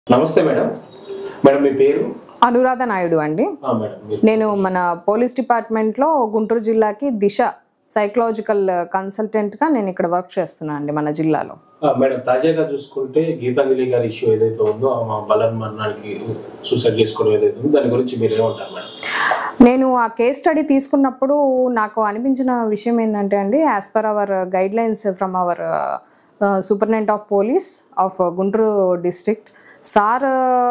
నమస్తే madam madam మీ పేరు అనురాధ నాయుడు అండి ఆ, మేడం మీరు నేను మన పోలీస్ డిపార్ట్మెంట్లో గుంటూరు జిల్లాకి దిశ సైకలాజికల్ కన్సల్టెంట్గా నేను ఇక్కడ వర్క్ చేస్తున్నాను అండి మన జిల్లాలో ఆ, మేడం తాజాగా చూసుకుంటే గీతాంజలి గారి ఇష్యూ ఏదైతే ఉందో ఆమె బలన్ మరణానికి సూసైడ్ చేసుకోవడం ఏదైతే ఉందో దాని గురించి మీరు ఏమంటారు మేడం నేను ఆ కేస్ స్టడీ తీసుకున్నప్పుడు నాకు అనిపించిన విషయం ఏంటంటే అండి as per our guidelines from our superintendent of police of Guntur district sir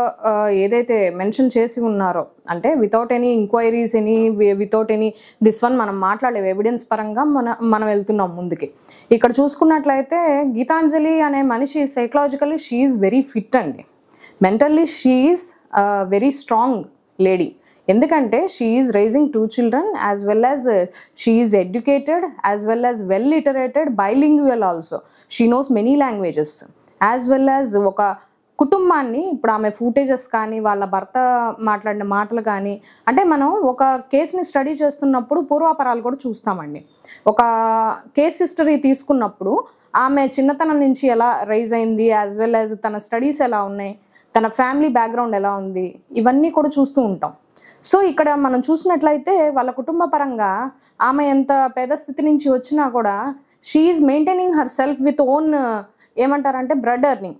ఏదైతే మెన్షన్ చేసి ఉన్నారో అంటే without any inquiries any without any this one మనం మాట్లాడే ఎవిడెన్స్ పరంగా మన మనం వెళ్తున్నాం ముందుకి ఇక్కడ చూసుకున్నట్లయితే గీతాంజలి అనే మనిషి సైకలాజికల్లీ షీఈ్ వెరీ ఫిట్ అండి mentally she is very strong lady ఎందుకంటే she is raising two children as well as she is educated as well as well literated bilingual also she knows many languages as well as ఒక కుటుంబాన్ని ఇప్పుడు ఆమె ఫూటేజెస్ కానీ వాళ్ళ భర్త మాట్లాడిన మాటలు కానీ అంటే మనం ఒక కేసుని స్టడీ చేస్తున్నప్పుడు పూర్వాపరాలు కూడా చూస్తామండి ఒక కేస్ హిస్టరీ తీసుకున్నప్పుడు ఆమె చిన్నతనం నుంచి ఎలా రైజ్ అయింది యాజ్ వెల్ యాజ్ తన స్టడీస్ ఎలా ఉన్నాయి తన ఫ్యామిలీ బ్యాక్గ్రౌండ్ ఎలా ఉంది ఇవన్నీ కూడా చూస్తూ ఉంటాం సో ఇక్కడ మనం చూసినట్లయితే వాళ్ళ కుటుంబ పరంగా ఆమె ఎంత పేద స్థితి నుంచి వచ్చినా కూడా she is maintaining herself with own ఏమంటారంటే బ్రెడ్ ఎర్నింగ్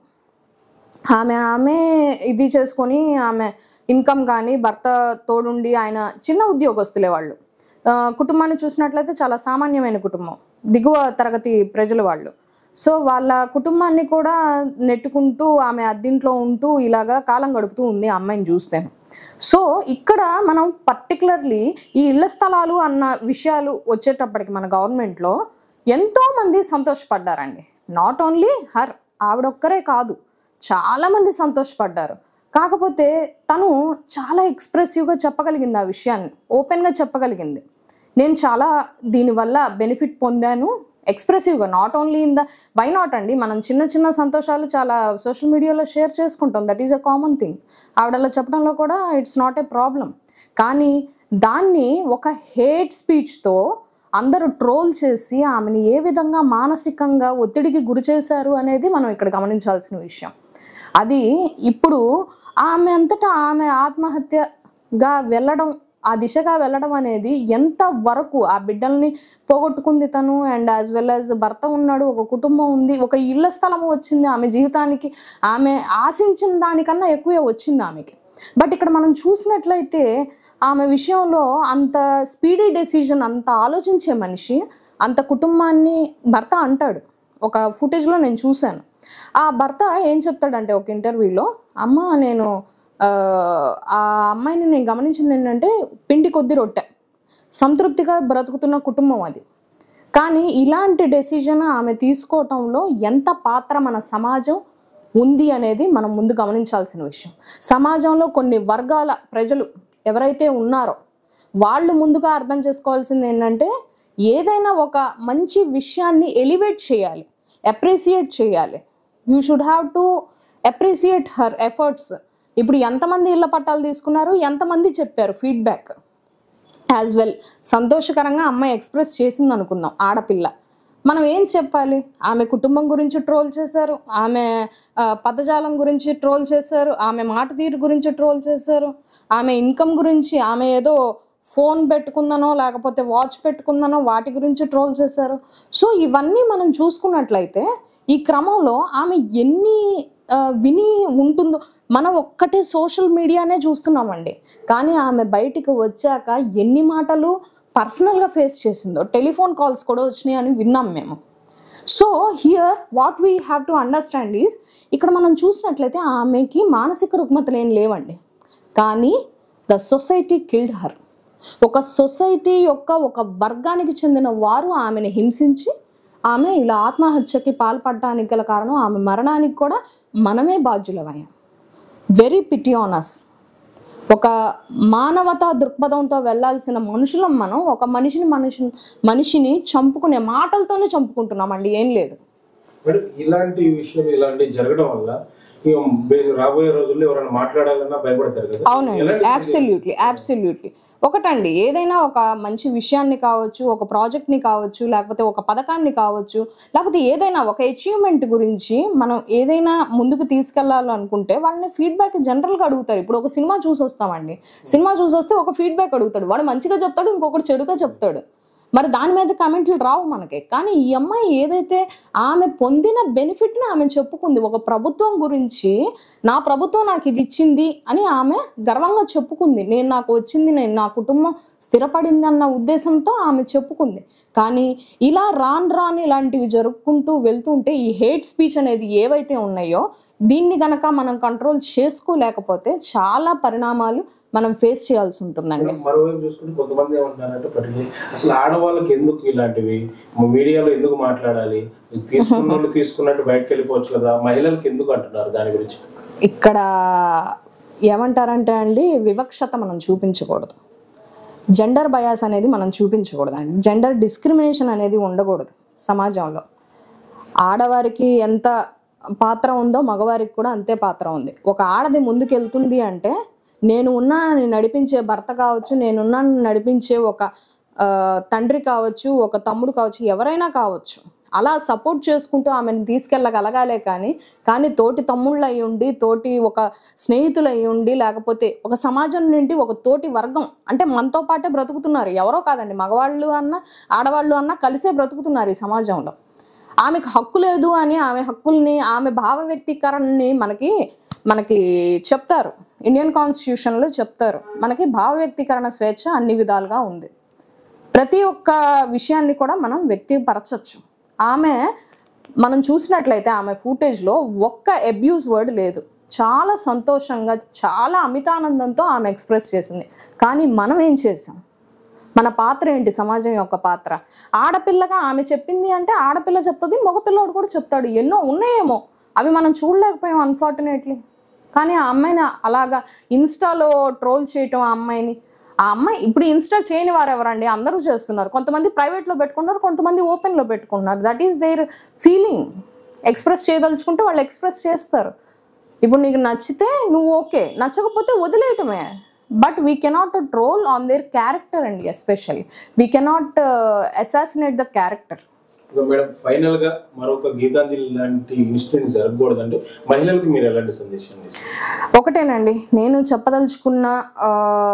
ఆమె ఆమె ఇది చేసుకొని ఆమె ఇన్కమ్ కానీ భర్త తోడుండి ఆయన చిన్న ఉద్యోగస్తులే వాళ్ళు ఆ, కుటుంబాన్ని చూసినట్లయితే చాలా సామాన్యమైన కుటుంబం దిగువ తరగతి ప్రజలు వాళ్ళు సో వాళ్ళ కుటుంబాన్ని కూడా నెట్టుకుంటూ ఆమె అద్దింట్లో ఉంటూ ఇలాగా కాలం గడుపుతూ ఉంది ఆ అమ్మాయిని చూస్తే సో ఇక్కడ మనం పర్టికులర్లీ ఈ ఇళ్ల స్థలాలు అన్న విషయాలు వచ్చేటప్పటికి మన గవర్నమెంట్లో ఎంతో మంది సంతోషపడ్డారండి నాట్ ఓన్లీ హర్ ఆవిడొక్కరే కాదు చాలామంది సంతోషపడ్డారు కాకపోతే తను చాలా ఎక్స్ప్రెసివ్గా చెప్పగలిగింది ఆ విషయాన్ని ఓపెన్గా చెప్పగలిగింది నేను చాలా దీనివల్ల బెనిఫిట్ పొందాను ఎక్స్ప్రెసివ్గా not only in the why not అండి మనం చిన్న చిన్న సంతోషాలు చాలా సోషల్ మీడియాలో షేర్ చేసుకుంటాం that is a common thing ఆవిడలా చెప్పడంలో కూడా ఇట్స్ నాట్ ఏ ప్రాబ్లం కానీ దాన్ని ఒక హేట్ స్పీచ్తో అందరూ ట్రోల్ చేసి ఆమెను ఏ విధంగా మానసికంగా ఒత్తిడికి గురి చేశారు అనేది మనం ఇక్కడ గమనించాల్సిన విషయం అది ఇప్పుడు ఆమె అంతటా ఆమె ఆత్మహత్యగా వెళ్ళడం ఆ దిశగా వెళ్ళడం అనేది ఎంత వరకు ఆ బిడ్డల్ని పోగొట్టుకుంది తను అండ్ యాజ్ వెల్ యాజ్ భర్త ఉన్నాడు ఒక కుటుంబం ఉంది ఒక ఇళ్ల స్థలం వచ్చింది ఆమె జీవితానికి ఆమె ఆశించిన దానికన్నా ఎక్కువే వచ్చింది ఆమెకి బట్ ఇక్కడ మనం చూసినట్లయితే ఆమె విషయంలో అంత స్పీడీ డెసిజన్ అంత ఆలోచించే మనిషి అంత కుటుంబాన్ని భర్త అంటాడు ఒక ఫుటేజ్లో నేను చూశాను ఆ భర్త ఏం చెప్తాడంటే ఒక ఇంటర్వ్యూలో అమ్మ నేను ఆ, ఆ అమ్మాయిని నేను గమనించింది ఏంటంటే పిండి కొద్ది రొట్టె సంతృప్తిగా బ్రతుకుతున్న కుటుంబం అది కానీ ఇలాంటి డెసిజన్ ఆమె తీసుకోవటంలో ఎంత పాత్ర మన సమాజం ఉంది అనేది మనం ముందు గమనించాల్సిన విషయం సమాజంలో కొన్ని వర్గాల ప్రజలు ఎవరైతే ఉన్నారో వాళ్ళు ముందుగా అర్థం చేసుకోవాల్సింది ఏంటంటే ఏదైనా ఒక మంచి విషయాన్ని ఎలివేట్ చేయాలి అప్రిసియేట్ చేయాలి you should have to appreciate her efforts ఇప్పుడు ఎంతమంది ఇళ్ళ పట్టాలు తీసుకున్నారు ఎంతమంది చెప్పారు ఫీడ్బ్యాక్ యాజ్ వెల్ సంతోషకరంగా అమ్మాయి ఎక్స్ప్రెస్ చేసింది అనుకుందాం ఆడపిల్ల మనం ఏం చెప్పాలి ఆమె కుటుంబం గురించి ట్రోల్ చేశారు ఆమె ఆ, పదజాలం గురించి ట్రోల్ చేశారు ఆమె మాట తీరు గురించి ట్రోల్ చేశారు ఆమె ఇన్కమ్ గురించి ఆమె ఏదో ఫోన్ పెట్టుకుందనో లేకపోతే వాచ్ పెట్టుకుందనో వాటి గురించి ట్రోల్ చేశారు సో ఇవన్నీ మనం చూసుకున్నట్లయితే ఈ క్రమంలో ఆమె ఎన్ని ఆ, విని ఉంటుందో మనం ఒక్కటే సోషల్ మీడియానే చూస్తున్నామండి కానీ ఆమె బయటికి వచ్చాక ఎన్ని మాటలు పర్సనల్గా ఫేస్ చేసిందో టెలిఫోన్ కాల్స్ కూడా వచ్చినాయి అని విన్నాం మేము so here what we have to understand is ఇక్కడ మనం చూసినట్లయితే ఆమెకి మానసిక రుగ్మతలు ఏం లేవండి కానీ ద సొసైటీ కిల్డ్ హర్ ఒక సొసైటీ యొక్క ఒక వర్గానికి చెందిన వారు ఆమెను హింసించి ఆమె ఇలా ఆత్మహత్యకి పాల్పడడానికి గల కారణం ఆమె మరణానికి కూడా మనమే బాధ్యులమయ్యాం వెరీ పిటీ ఆన్ అస్ ఒక మానవతా దృక్పథంతో వెళ్ళాల్సిన మనుషులం మనం ఒక మనిషిని మనిషి మనిషిని చంపుకునే మాటలతోనే చంపుకుంటున్నామండి ఏం లేదు మేడం ఇలాంటి విషయం ఇలాంటి జరగడం వల్ల ఇక బేస్- రాబోయే రోజుల్లో ఎవరైనా మాట్లాడాలన్నా భయపడతారు కదా అవునండి ఎలాంటి అబ్సల్యూట్లీ అబ్సల్యూట్లీ ఒకటండి ఏదైనా ఒక మంచి విషయాన్ని కావచ్చు ఒక ప్రాజెక్ట్ని కావచ్చు లేకపోతే ఒక పథకాన్ని కావచ్చు లేకపోతే ఏదైనా ఒక అచీవ్మెంట్ గురించి మనం ఏదైనా ముందుకు తీసుకెళ్లాలనుకుంటే వాళ్ళని ఫీడ్బ్యాక్ జనరల్గా అడుగుతారు ఇప్పుడు ఒక సినిమా చూసి వస్తామండి సినిమా చూసి వస్తే ఒక ఫీడ్బ్యాక్ అడుగుతాడు వాడు మంచిగా చెప్తాడు ఇంకొకటి చెడుగా చెప్తాడు మరి దాని మీద కామెంట్లు రావు మనకి కానీ ఈ అమ్మాయి ఏదైతే ఆమె పొందిన బెనిఫిట్ని ఆమె చెప్పుకుంది ఒక ప్రభుత్వం గురించి నా ప్రభుత్వం నాకు ఇది ఇచ్చింది అని ఆమె గర్వంగా చెప్పుకుంది నేను నాకు వచ్చింది నేను నా కుటుంబం స్థిరపడింది అన్న ఉద్దేశంతో ఆమె చెప్పుకుంది కానీ ఇలా రాను రాను ఇలాంటివి జరుపుకుంటూ వెళ్తుంటే ఈ హేట్ స్పీచ్ అనేది ఏవైతే ఉన్నాయో దీన్ని గనక మనం కంట్రోల్ చేసుకోలేకపోతే చాలా పరిణామాలు మనం ఫేస్ చేయాల్సి ఉంటుందండి మేడం, మరోవైపు చూసుకుంటే కొంతమంది ఏమంటున్నారంటే పర్టికులర్ అసలు ఆడవాళ్ళకి ఎందుకు ఇలాంటివి మీడియాలో ఎందుకు మాట్లాడాలి తీసుకున్న వాళ్ళు తీసుకున్నట్టు బయటకు వెళ్ళిపోవచ్చు కదా మహిళలకు ఎందుకు అంటున్నారు దాని గురించి ఇక్కడ ఏమంటారంటే అండి వివక్షత మనం చూపించకూడదు జెండర్ బయాస్ అనేది మనం చూపించకూడదు అండి జెండర్ డిస్క్రిమినేషన్ అనేది ఉండకూడదు సమాజంలో ఆడవారికి ఎంత పాత్ర ఉందో మగవారికి కూడా అంతే పాత్ర ఉంది ఒక ఆడది ముందుకెళ్తుంది అంటే నేను ఉన్నానని నడిపించే భర్త కావచ్చు నేనున్నానని నడిపించే ఒక ఆ, తండ్రి కావచ్చు ఒక తమ్ముడు కావచ్చు ఎవరైనా కావచ్చు అలా సపోర్ట్ చేసుకుంటూ ఆమెను తీసుకెళ్ళగలగాలే కానీ కానీ తోటి తమ్ముళ్ళు అయి ఉండి తోటి ఒక స్నేహితులు అయి ఉండి లేకపోతే ఒక సమాజం నుండి ఒక తోటి వర్గం అంటే మనతో పాటే బ్రతుకుతున్నారు ఎవరో కాదండి మగవాళ్ళు అన్న ఆడవాళ్ళు అన్న కలిసే బ్రతుకుతున్నారు ఈ సమాజంలో ఆమెకు హక్కు లేదు అని ఆమె హక్కుల్ని ఆమె భావ వ్యక్తీకరణని మనకి మనకి చెప్తారు ఇండియన్ కాన్స్టిట్యూషన్లో చెప్తారు మనకి భావ వ్యక్తీకరణ స్వేచ్ఛ అన్ని విధాలుగా ఉంది ప్రతి ఒక్క విషయాన్ని కూడా మనం వ్యక్తిపరచచ్చు ఆమె మనం చూసినట్లయితే ఆమె ఫుటేజ్లో ఒక్క అబ్యూస్ వర్డ్ లేదు చాలా సంతోషంగా చాలా అమితానందంతో ఆమె ఎక్స్ప్రెస్ చేసింది కానీ మనం ఏం చేసాం మన పాత్ర ఏంటి సమాజం యొక్క పాత్ర ఆడపిల్లగా ఆమె చెప్పింది అంటే ఆడపిల్ల చెప్తుంది మగపిల్లోడు కూడా చెప్తాడు ఎన్నో ఉన్నాయేమో అవి మనం చూడలేకపోయాం అన్ఫార్చునేట్లీ కానీ ఆ అమ్మాయిని అలాగా ఇన్స్టాలో ట్రోల్ చేయటం ఆ అమ్మాయిని ఆ అమ్మాయి ఇప్పుడు ఇన్స్టా చేయని వారు ఎవరండి అందరూ చేస్తున్నారు కొంతమంది ప్రైవేట్లో పెట్టుకుంటారు కొంతమంది ఓపెన్లో పెట్టుకుంటున్నారు that is their feeling express చేయదలుచుకుంటే వాళ్ళు ఎక్స్ప్రెస్ చేస్తారు ఇప్పుడు నీకు నచ్చితే నువ్వు ఓకే నచ్చకపోతే వదిలేయటమే but we cannot troll on their character అండి especially we cannot assassinate the character ఇక మేడం ఫైనల్ గా మరొక గీతాంజలి లాంటి ఇన్సిడెంట్ జరగకూడదంటే మహిళలకు మీరు ఎలాంటి సందేశం ఇస్తారు ఒకటేనండి నేను చెప్పదలుచుకున్న ఆ,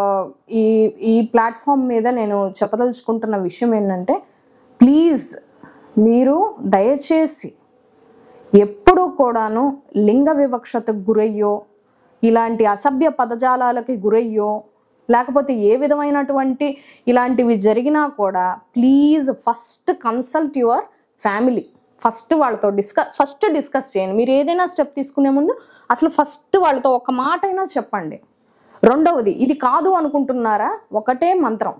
ఈ ఈ ప్లాట్ఫామ్ మీద నేను చెప్పదలుచుకుంటున్న విషయం ఏంటంటే ప్లీజ్ మీరు దయచేసి ఎప్పుడూ కూడాను లింగ వివక్షతకు గురయ్యో ఇలాంటి అసభ్య పదజాలాలకి గురయ్యో లేకపోతే ఏ విధమైనటువంటి ఇలాంటివి జరిగినా కూడా please first consult your family first వాళ్ళతో డిస్కస్ ఫస్ట్ డిస్కస్ చేయండి మీరు ఏదైనా స్టెప్ తీసుకునే ముందు అసలు ఫస్ట్ వాళ్ళతో ఒక మాట అయినా చెప్పండి రెండవది ఇది కాదు అనుకుంటున్నారా ఒకటే మంత్రం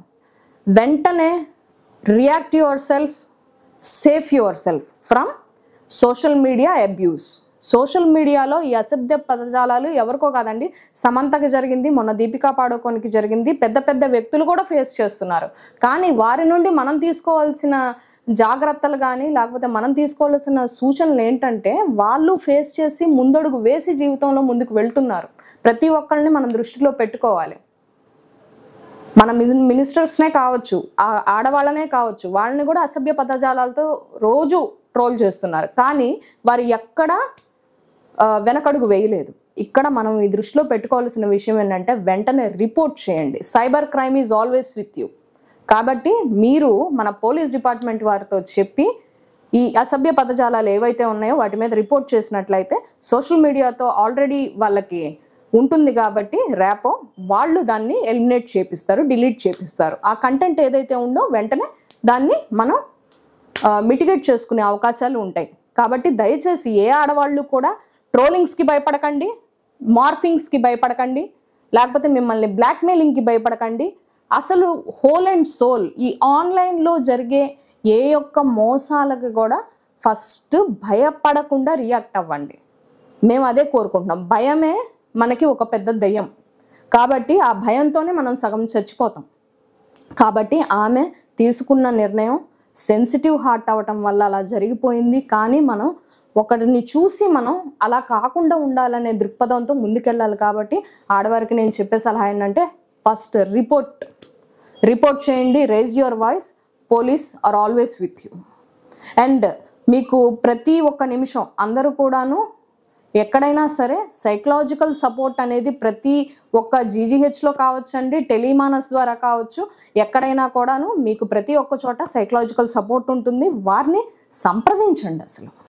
వెంటనే react yourself safe yourself from social media abuse social మీడియాలో ఈ అసభ్య పదజాలాలు ఎవరికో కాదండి సమంతకి జరిగింది మొన్న దీపికా పాడుకోనికి జరిగింది పెద్ద పెద్ద వ్యక్తులు కూడా ఫేస్ చేస్తున్నారు కానీ వారి నుండి మనం తీసుకోవాల్సిన జాగ్రత్తలు కానీ లేకపోతే మనం తీసుకోవాల్సిన సూచనలు ఏంటంటే వాళ్ళు ఫేస్ చేసి ముందడుగు వేసి జీవితంలో ముందుకు వెళ్తున్నారు ప్రతి ఒక్కరిని మనం దృష్టిలో పెట్టుకోవాలి మన మిన్- మినిస్టర్స్నే కావచ్చు ఆ ఆడవాళ్ళనే కావచ్చు వాళ్ళని కూడా అసభ్య పదజాలాలతో రోజు ట్రోల్ చేస్తున్నారు కానీ వారు ఎక్కడ ఆ, వెనకడుగు వేయలేదు ఇక్కడ మనం ఈ దృష్టిలో పెట్టుకోవాల్సిన విషయం ఏంటంటే వెంటనే రిపోర్ట్ చేయండి cyber crime is always with you కాబట్టి మీరు మన పోలీస్ డిపార్ట్మెంట్ వారితో చెప్పి ఈ అసభ్య పదజాలాలు ఏవైతే ఉన్నాయో వాటి మీద రిపోర్ట్ చేసినట్లయితే సోషల్ మీడియాతో ఆల్రెడీ వాళ్ళకి ఉంటుంది కాబట్టి ర్యాపో వాళ్ళు దాన్ని ఎలిమినేట్ చేపిస్తారు డిలీట్ చేపిస్తారు ఆ కంటెంట్ ఏదైతే ఉందో వెంటనే దాన్ని మనం మిటిగేట్ చేసుకునే అవకాశాలు ఉంటాయి కాబట్టి దయచేసి ఏ ఆడవాళ్ళు కూడా ట్రోలింగ్స్కి భయపడకండి మార్ఫింగ్స్కి భయపడకండి లేకపోతే మిమ్మల్ని బ్లాక్మెయిలింగ్కి భయపడకండి అసలు హోల్ అండ్ సోల్ ఈ ఆన్లైన్లో జరిగే ఏ యొక్క మోసాలకు కూడా ఫస్ట్ భయపడకుండా రియాక్ట్ అవ్వండి మేము అదే కోరుకుంటున్నాం భయమే మనకి ఒక పెద్ద దయ్యం కాబట్టి ఆ భయంతోనే మనం సగం చచ్చిపోతాం కాబట్టి ఆమె తీసుకున్న నిర్ణయం సెన్సిటివ్ హార్ట్ అవ్వటం వల్ల అలా జరిగిపోయింది కానీ మనం ఒకరిని చూసి మనం అలా కాకుండా ఉండాలనే దృక్పథంతో ముందుకెళ్ళాలి కాబట్టి ఆడవారికి నేను చెప్పే సలహా ఏంటంటే ఫస్ట్ రిపోర్ట్ రిపోర్ట్ చేయండి raise your voice police are always with you and మీకు ప్రతి ఒక్క నిమిషం అందరూ కూడాను ఎక్కడైనా సరే సైకలాజికల్ సపోర్ట్ అనేది ప్రతి ఒక్క జీజీహెచ్లో కావచ్చండి టెలిమానస్ ద్వారా కావచ్చు ఎక్కడైనా కూడాను మీకు ప్రతి ఒక్క చోట సైకలాజికల్ సపోర్ట్ ఉంటుంది వారిని సంప్రదించండి అసలు